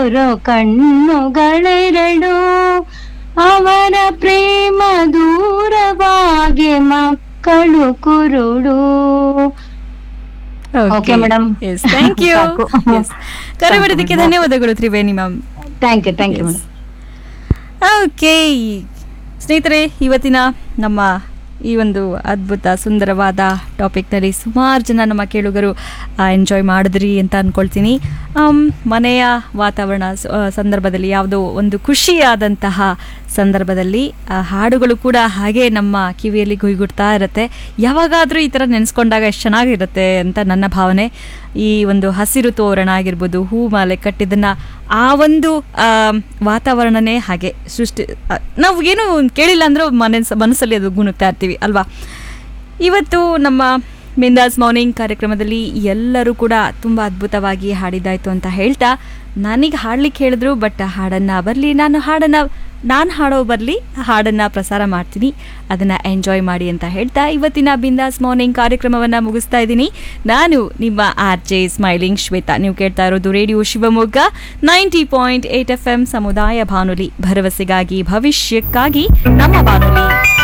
ಗುರು ಕಣ್ಣುಗಳೆರಡು ಅವರ ಪ್ರೇಮ ದೂರವಾಗಿ ಮಕ್ಕಳು ಕುರುಡು Okay, madam. Yes thank you ಸಾಕು. ಕರೆ ಮಾಡಿದ್ದಕ್ಕೆ ಧನ್ಯವಾದಗಳು Triveni ma'am thank you thank you madam okay ಸ್ನೇಹಿತರೆ ಇವತ್ತಿನ ನಮ್ಮ ಈ ಒಂದು ಅದ್ಭುತ ಸುಂದರವಾದ ಟಾಪಿಕ್ನಲ್ಲಿ ಸುಮಾರು ಜನ ನಮ್ಮ ಕೇಳುಗರು ಎಂಜಾಯ್ ಮಾಡಿದ್ರಿ ಅಂತ ಅಂದ್ಕೊಳ್ತೀನಿ ಆಮ್, ಮನೆಯ ವಾತಾವರಣ ಸ- ಆ, ಸಂದರ್ಭದಲ್ಲಿ ಯಾವುದೋ ಒಂದು ಖುಷಿಯಾದಂತಹ ಸಂದರ್ಭದಲ್ಲಿ ಆ ಹಾಡುಗಳು ಕೂಡ ಹಾಗೆ ನಮ್ಮ ಕಿವಿಯಲ್ಲಿ ಗುಯ್ಗುಡ್ತಾ ಇರುತ್ತೆ ಯಾವಾಗಾದರೂ ಈ ಥರ ನೆನೆಸ್ಕೊಂಡಾಗ ಎಷ್ಟು ಚೆನ್ನಾಗಿರುತ್ತೆ ಅಂತ ನನ್ನ ಭಾವನೆ ಈ ಒಂದು ಹಸಿರು ತೋರಣ ಆಗಿರ್ಬೋದು ಹೂ ಮಾಲೆ ಕಟ್ಟಿದ್ದನ್ನ ಆ ಒಂದು ಆ, ವಾತಾವರಣನೇ ಹಾಗೆ ಸೃಷ್ಟಿ ಆ, ನಾವು ಏನು ಕೇಳಿಲ್ಲ ಅಂದ್ರೂ ಮನಸ್ ಮನಸ್ಸಲ್ಲಿ ಅದು ಗುಣುಕ್ತಾ ಇರ್ತೀವಿ ಅಲ್ವಾ ಇವತ್ತು ನಮ್ಮ ಮಿಂದಾಸ್ ಮಾರ್ನಿಂಗ್ ಕಾರ್ಯಕ್ರಮದಲ್ಲಿ ಎಲ್ಲರೂ ಕೂಡ ತುಂಬ ಅದ್ಭುತವಾಗಿ ಹಾಡಿದ್ದಾಯ್ತು ಅಂತ ಹೇಳ್ತಾ ನನಗೆ ಹಾಡ್ಲಿಕ್ಕೆ ಹೇಳಿದ್ರು ಬಟ್ ಹಾಡನ್ನು ಬರಲಿ ನಾನು ಹಾಡನ್ನು ನಾನು ಹಾಡೋ ಬರಲಿ ಹಾಡನ್ನು ಪ್ರಸಾರ ಮಾಡ್ತೀನಿ ಅದನ್ನು ಎಂಜಾಯ್ ಮಾಡಿ ಅಂತ ಹೇಳ್ತಾ ಇವತ್ತಿನ ಬಿಂದಾಸ್ ಮಾರ್ನಿಂಗ್ ಕಾರ್ಯಕ್ರಮವನ್ನು ಮುಗಿಸ್ತಾ ಇದ್ದೀನಿ ನಾನು ನಿಮ್ಮ ಆರ್ ಜೆ ಸ್ಮೈಲಿಂಗ್ ಶ್ವೇತಾ ನೀವು ಕೇಳ್ತಾ ಇರೋದು radio Shivamogga ninety point eight F M ಸಮುದಾಯ ಬಾನುಲಿ ಭರವಸೆಗಾಗಿ ಭವಿಷ್ಯಕ್ಕಾಗಿ ನಮ್ಮ ಬಾನುಲಿ